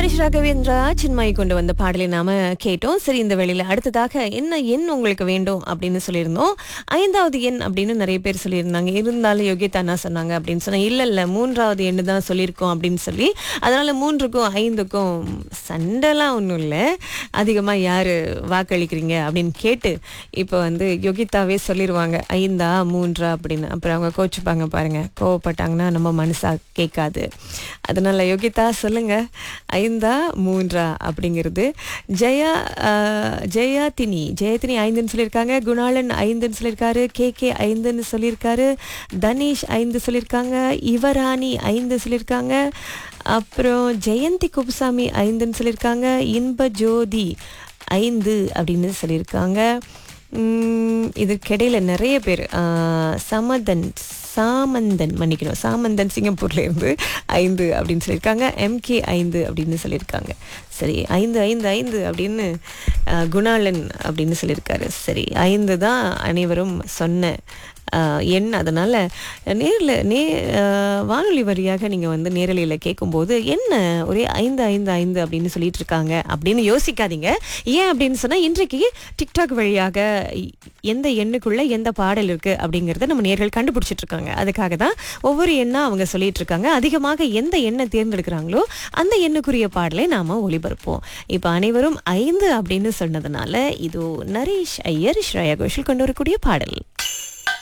ஹரிஷ் ராகவேந்திரா சின்மயி கொண்டு வந்த பாடலை நாம கேட்டோம் சரி இந்த வேளையில அடுத்ததாக என்ன எண் உங்களுக்கு வேண்டும் அப்படின்னு சொல்லியிருந்தோம் ஐந்தாவது எண் அப்படின்னு நிறைய பேர் சொல்லியிருந்தாங்க இருந்தாலும் யோகிதா என்ன சொன்னாங்க அப்படின்னு சொன்னா இல்ல இல்ல மூன்றாவது எண்ணு தான் சொல்லியிருக்கோம் அப்படின்னு சொல்லி அதனால மூன்றுக்கும் ஐந்துக்கும் சண்டைலாம் ஒன்றும் இல்லை அதிகமா யாரு வாக்களிக்கிறீங்க அப்படின்னு கேட்டு இப்போ வந்து யோகிதாவே சொல்லிடுவாங்க ஐந்தா மூன்றா அப்படின்னு அப்புறம் அவங்க கோச்சுப்பாங்க பாருங்க கோவப்பட்டாங்கன்னா நம்ம மனசா கேட்காது அதனால யோகிதா சொல்லுங்க ஐந்தா மூன்றா அப்படிங்கிறது ஜெயா ஆஹ், ஜெயாதினி ஜெயத்தினி ஐந்துன்னு சொல்லியிருக்காங்க குணாளன் ஐந்துன்னு சொல்லியிருக்காரு கே கே ஐந்துன்னு சொல்லியிருக்காரு தனேஷ் ஐந்து சொல்லியிருக்காங்க யுவராணி ஐந்து சொல்லியிருக்காங்க அப்புறம் ஜெயந்தி குப்புசாமி ஐந்துன்னு சொல்லியிருக்காங்க இன்ப ஜோதி ஐந்து அப்படின்னு சொல்லியிருக்காங்க உம், இதுக்கிடையில நிறைய பேர் ஆஹ், சமதன் சாமந்தன் மன்னிக்கணும் சாமந்தன் சிங்கப்பூர்ல இருந்து ஐந்து அப்படின்னு சொல்லியிருக்காங்க எம்கே ஐந்து அப்படின்னு சொல்லியிருக்காங்க சரி ஐந்து ஐந்து ஐந்து அப்படின்னு ஆஹ், குணாளன் அப்படின்னு சொல்லியிருக்காரு சரி ஐந்து தான் அனைவரும் சொன்ன ஆஹ், எண் அதனால நேரில் நே ஆஹ், வானொலி வழியாக நீங்கள் வந்து நேரலையில் கேட்கும்போது என்ன ஒரே ஐந்து ஐந்து ஐந்து அப்படின்னு சொல்லிட்டு இருக்காங்க அப்படின்னு யோசிக்காதீங்க ஏன் அப்படின்னு சொன்னால் இன்றைக்கு டிக்டாக் வழியாக இ- எந்த எண்ணுக்குள்ள எந்த பாடல் இருக்கு அப்படிங்கிறத நம்ம நேர்கள் கண்டுபிடிச்சிட்டு இருக்காங்க அதுக்காக தான் ஒவ்வொரு எண்ணா அவங்க சொல்லிட்டு இருக்காங்க அதிகமாக எந்த எண்ணை தேர்ந்தெடுக்கிறாங்களோ அந்த எண்ணுக்குரிய பாடலை நாம ஒளிபரப்போம் இப்போ அனைவரும் ஐந்து அப்படின்னு சொன்னதுனால இது நரேஷ் ஐயர் ஸ்ரேயா கோஷல் கொண்டு வரக்கூடிய பாடல்